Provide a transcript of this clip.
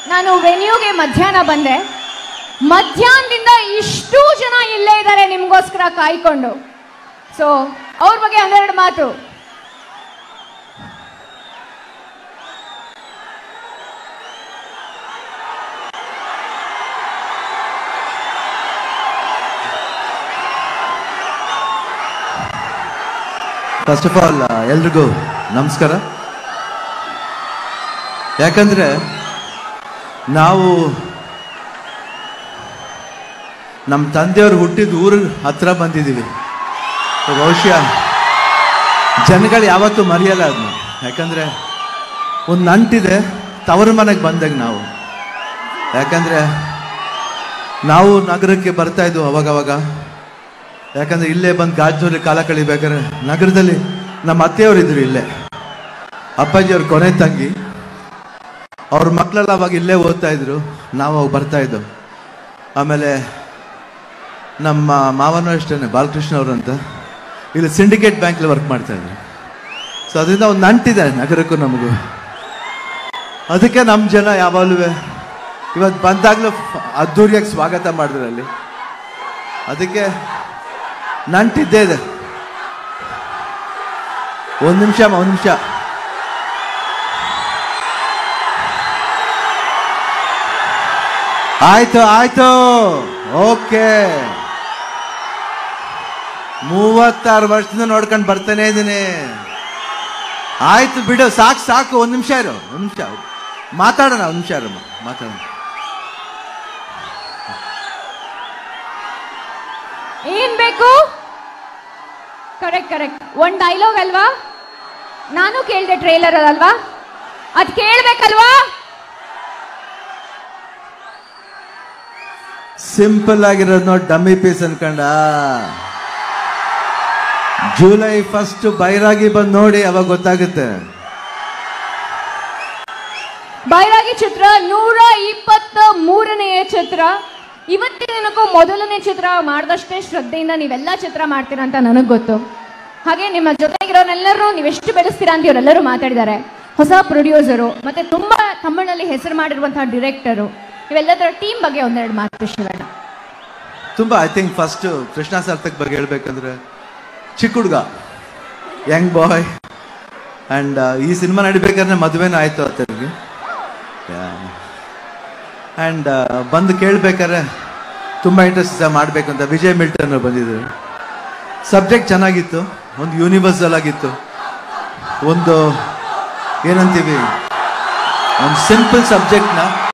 ನಾನು ವೆನ್ಯೂಗೆ ಮಧ್ಯಾಹ್ನ ಬಂದೆ ಮಧ್ಯಾಹ್ನದಿಂದ ಇಷ್ಟು ಜನ ಇಲ್ಲೇ ಇದ್ದಾರೆ ನಿಮ್ಗೋಸ್ಕರ ಕಾಯ್ಕೊಂಡು ಸೊ ಅವ್ರ ಬಗ್ಗೆ ಒಂದೆರಡು ಮಾತು ಫಸ್ಟ್ ಆಫ್ ಆಲ್ ಎಲ್ರಿಗೂ ನಮಸ್ಕಾರ ಯಾಕಂದ್ರೆ ನಾವು ನಮ್ಮ ತಂದೆಯವರು ಹುಟ್ಟಿದ ಊರ ಹತ್ರ ಬಂದಿದ್ದೀವಿ ಬಹುಶಃ ಜನಗಳು ಯಾವತ್ತೂ ಮರೆಯಲ್ಲ ಅದನ್ನ ಯಾಕಂದ್ರೆ ಒಂದು ನಂಟಿದೆ ತವರು ಮನೆಗೆ ಬಂದಾಗ ನಾವು ಯಾಕಂದ್ರೆ ನಾವು ನಗರಕ್ಕೆ ಬರ್ತಾ ಇದ್ವು ಅವಾಗವಾಗ ಯಾಕಂದ್ರೆ ಇಲ್ಲೇ ಬಂದು ಗಾಜನೂರಿಗೆ ಕಾಲ ಕಳಿಬೇಕಾದ್ರೆ ನಗರದಲ್ಲಿ ನಮ್ಮ ಅತ್ತೆಯವರು ಇದ್ರು ಇಲ್ಲೇ ಅಪ್ಪಾಜಿಯವ್ರ ಕೊನೆ ತಂಗಿ ಅವ್ರ ಮಕ್ಕಳೆಲ್ಲ ಅವಾಗ ಇಲ್ಲೇ ಓದ್ತಾ ಇದ್ರು ನಾವು ಅವಾಗ ಬರ್ತಾ ಇದ್ದೋ ಆಮೇಲೆ ನಮ್ಮ ಮಾವನೂ ಅಷ್ಟೇ ಬಾಲಕೃಷ್ಣ ಅವರು ಅಂತ ಇಲ್ಲಿ ಸಿಂಡಿಕೇಟ್ ಬ್ಯಾಂಕಲ್ಲಿ ವರ್ಕ್ ಮಾಡ್ತಾ ಇದ್ರು ಸೊ ಅದರಿಂದ ಒಂದು ನಂಟಿದೆ ನಗರಕ್ಕೂ ನಮಗೂ ಅದಕ್ಕೆ ನಮ್ಮ ಜನ ಯಾವಾಗಲೂ ಇವತ್ತು ಬಂದಾಗಲೂ ಅದ್ದೂರಿಯಾಗಿ ಸ್ವಾಗತ ಮಾಡಿದ್ರು ಅಲ್ಲಿ ಅದಕ್ಕೆ ನಂಟಿದ್ದೇ ಇದೆ ಒಂದು ನಿಮಿಷ ಅಮ್ಮ ಒಂದು ನಿಮಿಷ ಆಯ್ತು ಆಯ್ತು ಓಕೆ ಮೂವತ್ತಾರು ವರ್ಷದಿಂದ ನೋಡ್ಕೊಂಡು ಬರ್ತಾನೆ ಇದ್ದೀನಿ ಆಯ್ತು ಬಿಡು ಸಾಕು ಸಾಕು ಒಂದು ನಿಮಿಷ ಇರು ಒಂದು ನಿಮಿಷ ಮಾತಾಡೋಣ ಒಂದು ನಿಮಿಷ ಇರಮ್ಮ ಮಾತಾಡೋಣ ಏನ್ ಬೇಕು ಕರೆಕ್ಟ್ ಕರೆಕ್ಟ್ ಒಂದ್ ಡೈಲಾಗ್ ಅಲ್ವಾ ನಾನು ಕೇಳ್ದೆ ಟ್ರೇಲರ್ ಅಲ್ವಾ ಅದ್ ಕೇಳ್ಬೇಕಲ್ವಾ ಸಿಂಪಲ್ ಆಗಿರೋದು ನೋಡಿ ಡಮ್ಮಿ ಪೀಸ್ ಅನ್ಕೊಂಡ ಜುಲೈ ಫಸ್ಟ್ ಬೈರಾಗಿ ಬಂದು ನೋಡಿ ಅವಾಗ ಗೊತ್ತಾಗುತ್ತೆ ಬೈರಾಗಿ ಚಿತ್ರ ನೂರ ಇಪ್ಪತ್ತ ಮೂರನೆಯ ಚಿತ್ರ ಇವತ್ತಿನ ದಿನಕ್ಕೂ ಮೊದಲನೇ ಚಿತ್ರ ಮಾಡಿದಷ್ಟೇ ಶ್ರದ್ಧೆಯಿಂದ ನೀವೆಲ್ಲ ಚಿತ್ರ ಮಾಡ್ತೀರಾ ಅಂತ ನನಗೆ ಗೊತ್ತು ಹಾಗೆ ನಿಮ್ಮ ಜೊತೆಗಿರೋರೆಲ್ಲರೂ ನೀವೆಷ್ಟು ಬೆಳೆಸ್ತೀರಾ ಅಂತ ಇವರೆಲ್ಲರೂ ಮಾತಾಡಿದ್ದಾರೆ ಹೊಸ ಪ್ರೊಡ್ಯೂಸರು ಮತ್ತೆ ತುಂಬಾ ತಮಿಳಲ್ಲಿ ಹೆಸರು ಮಾಡಿರುವಂತಹ ಡಿರೆಕ್ಟರು ಇವೆಲ್ಲದರ ಟೀಮ್ ಬಗ್ಗೆ ಒಂದೆರಡು ಮಾತು ಶಿವಣ್ಣ ತುಂಬಾ I think first Krishna Sarthak ಬಗ್ಗೆ ಹೇಳ್ಬೇಕಂದ್ರೆ ಚಿಕ್ಕ ಹುಡುಗ ಯಂಗ್ ಬಾಯ್ ಅಂಡ್ ಈ ಸಿನಿಮಾ ನಡಿಬೇಕಾದ್ರೆ ಮದುವೆನೂ ಆಯ್ತು ಆತನಿಗೆ ಅಂಡ್ ಬಂದು ಕೇಳ್ಬೇಕಾದ್ರೆ ತುಂಬಾ ಇಂಟ್ರೆಸ್ಟ್ ಮಾಡ್ಬೇಕು ಅಂತ ವಿಜಯ್ ಮಿಲ್ಟನ್ ಅವ್ರು ಬಂದಿದ್ರು ಸಬ್ಜೆಕ್ಟ್ ಚೆನ್ನಾಗಿತ್ತು ಒಂದು ಯೂನಿವರ್ಸಲ್ ಆಗಿತ್ತು ಒಂದು ಏನಂತೀವಿ ಒಂದು ಸಿಂಪಲ್ ಸಬ್ಜೆಕ್ಟ್ನ